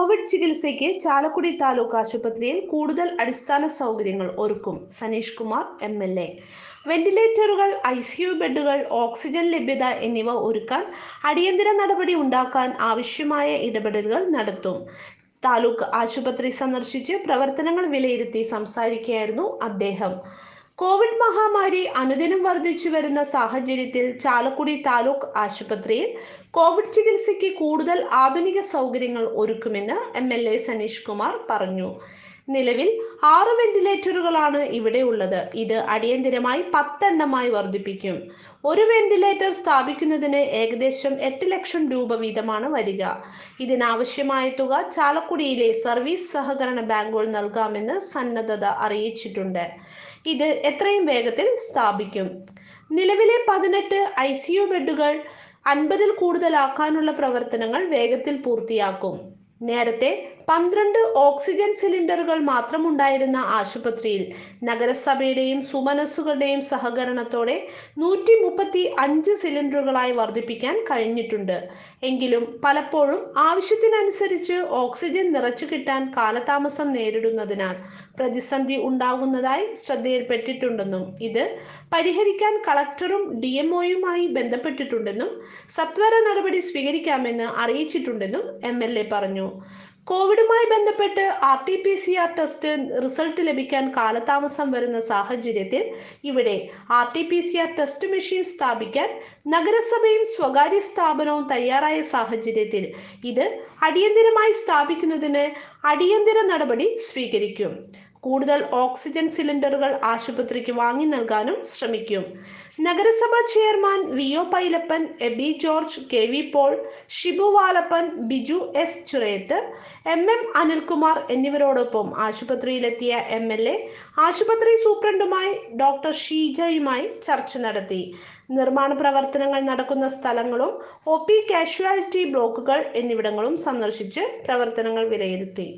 Covid ചികിത്സയ്ക്ക് ചാലക്കുടി താലൂക്ക് ആശുപത്രിയിൽ കൂടുതൽ അടിസ്ഥാന സൗകര്യങ്ങൾ ഒരുക്കും Saneesh Kumar M L A വെന്റിലേറ്ററുകൾ ഐ സി യു ബെഡുകൾ ഓക്സിജൻ ലഭ്യത എന്നിവ ഒരുക്കാൻ അടിയന്തര നടപടി ഉണ്ടാക്കാൻ ആവശ്യമായ ഇടപെടലുകൾ നടത്തും താലൂക്ക് ആശുപത്രി സന്ദർശിച്ച് പ്രവർത്തനങ്ങൾ വിലയിരുത്തി സംസാരിക്കുകയായിരുന്നു അദ്ദേഹം കോവിഡ് മഹാമാരി അനുദിനം വർദ്ധിച്ചു വരുന്ന സാഹചര്യത്തിൽ ചാലക്കുടി താലൂക്ക് ആശുപത്രിയിൽ കോവിഡ് ചികിത്സയ്ക്ക് കൂടുതൽ ആധുനിക സൗകര്യങ്ങൾ ഒരുക്കുമെന്ന് M L A Saneesh Kumar പറഞ്ഞു നിലവിൽ ആറ് വെന്റിലേറ്ററുകളാണ് ഇവിടെ ഉള്ളത് ഇത് അടിയന്തിരമായി പത്തെണ്ണമായി വർദ്ധിപ്പിക്കും ഒരു വെന്റിലേറ്റർ സ്ഥാപിക്കുന്നതിന് ഏകദേശം എട്ട് ലക്ഷം രൂപ വീതമാണ് വരിക ഇതിനാവശ്യമായ തുക ചാലക്കുടിയിലെ സർവീസ് സഹകരണ ബാങ്കുകൾ നൽകാമെന്ന് സന്നദ്ധത അറിയിച്ചിട്ടുണ്ട് ഇത് എത്രയും വേഗത്തിൽ സ്ഥാപിക്കും നിലവിലെ പതിനെട്ട് ഐ സി യു ബെഡുകൾ അൻപതിൽ കൂടുതലാക്കാനുള്ള പ്രവർത്തനങ്ങൾ വേഗത്തിൽ പൂർത്തിയാക്കും നേരത്തെ പന്ത്രണ്ട് ഓക്സിജൻ സിലിണ്ടറുകൾ മാത്രമുണ്ടായിരുന്ന ആശുപത്രിയിൽ നഗരസഭയുടെയും സുമനസ്സുകളുടെയും സഹകരണത്തോടെ നൂറ്റി മുപ്പത്തി അഞ്ച് സിലിണ്ടറുകളായി വർദ്ധിപ്പിക്കാൻ കഴിഞ്ഞിട്ടുണ്ട് എങ്കിലും പലപ്പോഴും ആവശ്യത്തിനനുസരിച്ച് ഓക്സിജൻ നിറച്ചു കിട്ടാൻ കാലതാമസം നേരിടുന്നതിനാൽ പ്രതിസന്ധി ഉണ്ടാകുന്നതായി ശ്രദ്ധയിൽപ്പെട്ടിട്ടുണ്ടെന്നും ഇത് പരിഹരിക്കാൻ കളക്ടറും ഡി എംഒയുമായി ബന്ധപ്പെട്ടിട്ടുണ്ടെന്നും സത്വര നടപടി സ്വീകരിക്കാമെന്ന് അറിയിച്ചിട്ടുണ്ടെന്നും എം എൽ എ പറഞ്ഞു കോവിഡുമായി ബന്ധപ്പെട്ട് R T P C R test result ലഭിക്കാൻ കാലതാമസം വരുന്ന സാഹചര്യത്തിൽ ഇവിടെ R T P C R test machine സ്ഥാപിക്കാൻ നഗരസഭയും സ്വകാര്യ സ്ഥാപനവും തയ്യാറായ സാഹചര്യത്തിൽ ഇത് അടിയന്തിരമായി സ്ഥാപിക്കുന്നതിന് അടിയന്തര നടപടി സ്വീകരിക്കും കൂടുതൽ ഓക്സിജൻ സിലിണ്ടറുകൾ ആശുപത്രിക്ക് വാങ്ങി നൽകാനും ശ്രമിക്കും നഗരസഭാ chairman V O Pailappan Aby George K V Paul Shibu Valappan Biju S Churayath M M Anilkumar എന്നിവരോടൊപ്പം ആശുപത്രിയിലെത്തിയ എം എൽ എ ആശുപത്രി സൂപ്രണ്ടുമായി ഡോക്ടർ ഷീജയുമായി ചർച്ച നടത്തി നിർമ്മാണ പ്രവർത്തനങ്ങൾ നടക്കുന്ന സ്ഥലങ്ങളും ഒ പി കാഷ്വാലിറ്റി ബ്ലോക്കുകൾ എന്നിവിടങ്ങളും സന്ദർശിച്ച് പ്രവർത്തനങ്ങൾ വിലയിരുത്തി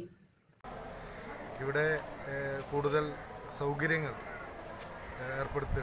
ഇവിടെ ഏഹ്, കൂടുതൽ സൗകര്യങ്ങൾ ഏഹ്, ഏർപ്പെടുത്തുക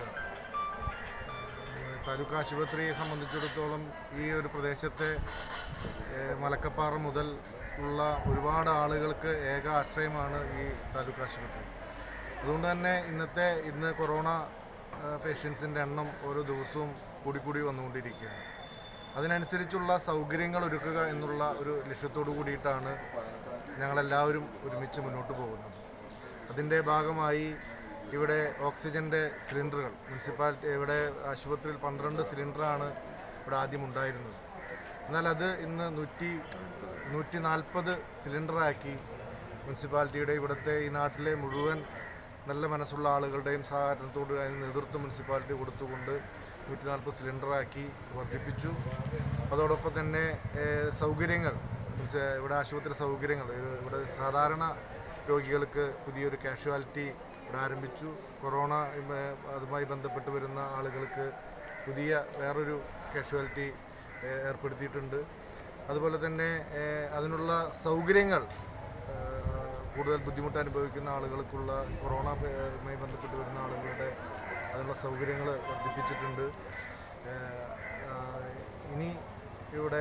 ഏഹ്, താലൂക്ക് ആശുപത്രിയെ സംബന്ധിച്ചിടത്തോളം ഈ ഒരു പ്രദേശത്തെ ഏഹ്, മലക്കപ്പാറ മുതൽ ഉള്ള ഒരുപാട് ആളുകൾക്ക് ഏക ആശ്രയമാണ് ഈ താലൂക്ക് ആശുപത്രി അതുകൊണ്ട് തന്നെ ഇന്നത്തെ ഇന്ന് കൊറോണ പേഷ്യൻസിൻ്റെ എണ്ണം ഓരോ ദിവസവും കൂടിക്കൂടി വന്നുകൊണ്ടിരിക്കുകയാണ് അതിനനുസരിച്ചുള്ള സൗകര്യങ്ങൾ ഒരുക്കുക എന്നുള്ള ഒരു ലക്ഷ്യത്തോടു കൂടിയിട്ടാണ് ഞങ്ങളെല്ലാവരും ഒരുമിച്ച് മുന്നോട്ട് പോകുന്നത് അതിൻ്റെ ഭാഗമായി ഇവിടെ ഓക്സിജൻ്റെ സിലിണ്ടറുകൾ മുനിസിപ്പാലിറ്റി ഇവിടെ ആശുപത്രിയിൽ പന്ത്രണ്ട് സിലിണ്ടറാണ് ഇവിടെ ആദ്യം ഉണ്ടായിരുന്നത് എന്നാൽ അത് ഇന്ന് നൂറ്റി നൂറ്റി നാൽപ്പത് സിലിണ്ടറാക്കി മുനിസിപ്പാലിറ്റിയുടെ ഇവിടുത്തെ ഈ നാട്ടിലെ മുഴുവൻ നല്ല മനസ്സുള്ള ആളുകളുടെയും സഹകരണത്തോട് അതിന് നേതൃത്വം മുനിസിപ്പാലിറ്റി കൊടുത്തുകൊണ്ട് നൂറ്റി നാൽപ്പത് സിലിണ്ടറാക്കി വർദ്ധിപ്പിച്ചു അതോടൊപ്പം തന്നെ ഏഹ്, സൗകര്യങ്ങൾ മീൻസ് ഇവിടെ ആശുപത്രി സൗകര്യങ്ങൾ ഏഹ്, ഇവിടെ സാധാരണ രോഗികൾക്ക് പുതിയൊരു കാഷ്വാലിറ്റി ഇവിടെ ആരംഭിച്ചു കൊറോണ ഏഹ്, അതുമായി ബന്ധപ്പെട്ട് വരുന്ന ആളുകൾക്ക് പുതിയ വേറൊരു കാഷ്വാലിറ്റി ഏഹ്, ഏർപ്പെടുത്തിയിട്ടുണ്ട് അതുപോലെ തന്നെ ഏഹ്, അതിനുള്ള സൗകര്യങ്ങൾ ഏഹ്, കൂടുതൽ ബുദ്ധിമുട്ട് അനുഭവിക്കുന്ന ആളുകൾക്കുള്ള കൊറോണയുമായി ബന്ധപ്പെട്ട് വരുന്ന ആളുകളുടെ അതിനുള്ള സൗകര്യങ്ങൾ വർദ്ധിപ്പിച്ചിട്ടുണ്ട് ഏഹ്, ആഹ്, ഇനി ഇവിടെ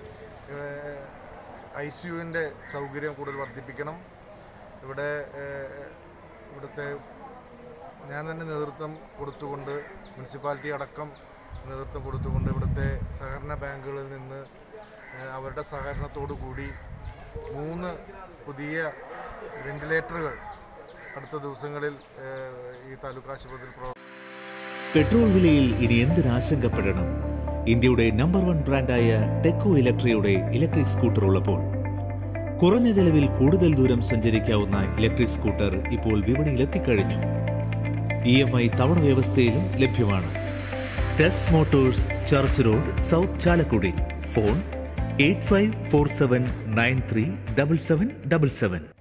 ഐ സി യുവിൻ്റെ സൗകര്യം കൂടുതൽ വർദ്ധിപ്പിക്കണം ഇവിടെ ഏഹ്, ഇവിടുത്തെ ഞാൻ തന്നെ നേതൃത്വം കൊടുത്തുകൊണ്ട് മുനിസിപ്പാലിറ്റി അടക്കം നേതൃത്വം കൊടുത്തുകൊണ്ട് ഇവിടുത്തെ സഹകരണ ബാങ്കുകളിൽ നിന്ന് ഏഹ്, അവരുടെ സഹകരണത്തോടു കൂടി മൂന്ന് പുതിയ വെന്റിലേറ്ററുകൾ അടുത്ത ദിവസങ്ങളിൽ ഏഹ്, ഈ താലൂക്ക് ആശുപത്രിയിൽ പ്രവർത്തിക്കും പെട്രോൾ വിലയിൽ ഇനി എന്തിനാശങ്കപ്പെടണം ഇന്ത്യയുടെ നമ്പർ വൺ ബ്രാൻഡായ ടെക്കോ ഇലക്ട്രിയുടെ ഇലക്ട്രിക് സ്കൂട്ടർ ഉള്ളപ്പോൾ കുറഞ്ഞ ചെലവിൽ കൂടുതൽ ദൂരം സഞ്ചരിക്കാവുന്ന ഇലക്ട്രിക് സ്കൂട്ടർ ഇപ്പോൾ വിപണിയിൽ എത്തിക്കഴിഞ്ഞു ഇ എം ഐ തവണ വ്യവസ്ഥയിലും ലഭ്യമാണ് Tes Motors church road south Chalakudy phone eight five four seven nine three double seven double seven